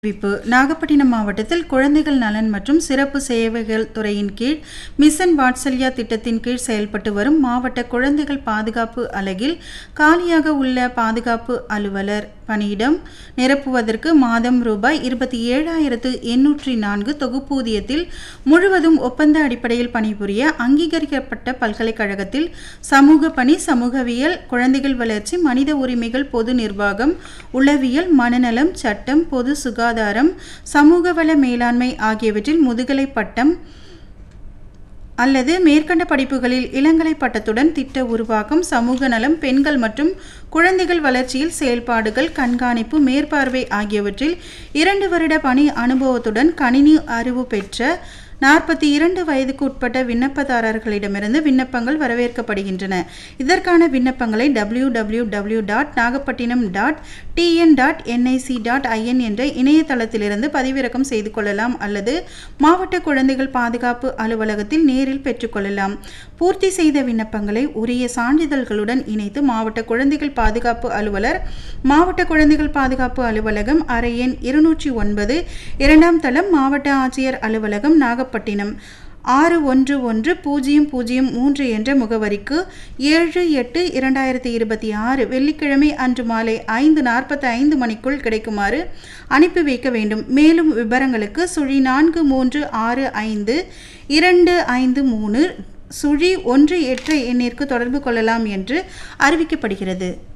அறிவிப்பு நாகப்பட்டினம் மாவட்டத்தில் குழந்தைகள் நலன் மற்றும் சிறப்பு சேவைகள் துறையின் கீழ் மிஷன் வாட்சல்யா திட்டத்தின் கீழ் செயல்பட்டு வரும் மாவட்ட குழந்தைகள் பாதுகாப்பு அலகில் காலியாக உள்ள பாதுகாப்பு அலுவலர் பணியிடம் நிரப்புவதற்கு மாதம் ரூபாய் இருபத்தி ஏழாயிரத்து எண்ணூற்றி நான்கு தொகுப்பூதியத்தில் முழுவதும் ஒப்பந்த அடிப்படையில் பணிபுரிய அங்கீகரிக்கப்பட்ட பல்கலைக்கழகத்தில் சமூக பணி சமூகவியல் குழந்தைகள் வளர்ச்சி மனித உரிமைகள் பொது நிர்வாகம் உளவியல் மனநலம் சட்டம் பொது சுகாதாரம் சமூக வள மேலாண்மை ஆகியவற்றில் முதுகலை பட்டம் அல்லது மேற்கண்ட படிப்புகளில் இளங்கலை பட்டத்துடன் திட்ட உருவாக்கம் சமூக நலம் பெண்கள் மற்றும் குழந்தைகள் வளர்ச்சியில் செயல்பாடுகள் கண்காணிப்பு மேற்பார்வை ஆகியவற்றில் இரண்டு வருட பணி அனுபவத்துடன் கணினி அறிவு பெற்ற நாற்பத்தி இரண்டு வயதுக்கு உட்பட்ட விண்ணப்பதாரர்களிடமிருந்து விண்ணப்பங்கள் வரவேற்கப்படுகின்றன இதற்கான விண்ணப்பங்களை W W W dot Nagapattinam dot TN dot NIC dot IN என்ற இணையதளத்திலிருந்து பதிவிறக்கம் செய்து கொள்ளலாம் அல்லது மாவட்ட குழந்தைகள் பாதுகாப்பு அலுவலகத்தில் நேரில் பெற்றுக்கொள்ளலாம் பூர்த்தி செய்த விண்ணப்பங்களை உரிய சான்றிதழ்களுடன் இணைத்து மாவட்ட குழந்தைகள் பாதுகாப்பு அலுவலர் மாவட்ட குழந்தைகள் பாதுகாப்பு அலுவலகம் அறை எண் இருநூற்றி ஒன்பது இரண்டாம் தளம் மாவட்ட ஆட்சியர் அலுவலகம் நாகப்பட்டினம் ஆறு ஒன்று ஒன்று பூஜ்ஜியம் பூஜ்ஜியம் மூன்று என்ற முகவரிக்கு ஏழு எட்டு இரண்டாயிரத்தி இருபத்தி ஆறு வெள்ளிக்கிழமை அன்று மாலை ஐந்து நாற்பத்தி ஐந்து மணிக்குள் கிடைக்குமாறு அனுப்பி வைக்க வேண்டும் மேலும் விவரங்களுக்கு சுழி நான்கு மூன்று ஆறு ஐந்து இரண்டு ஐந்து மூணு சுழி ஒன்று எட்டு எண்ணிற்கு தொடர்பு கொள்ளலாம் என்று அறிவிக்கப்படுகிறது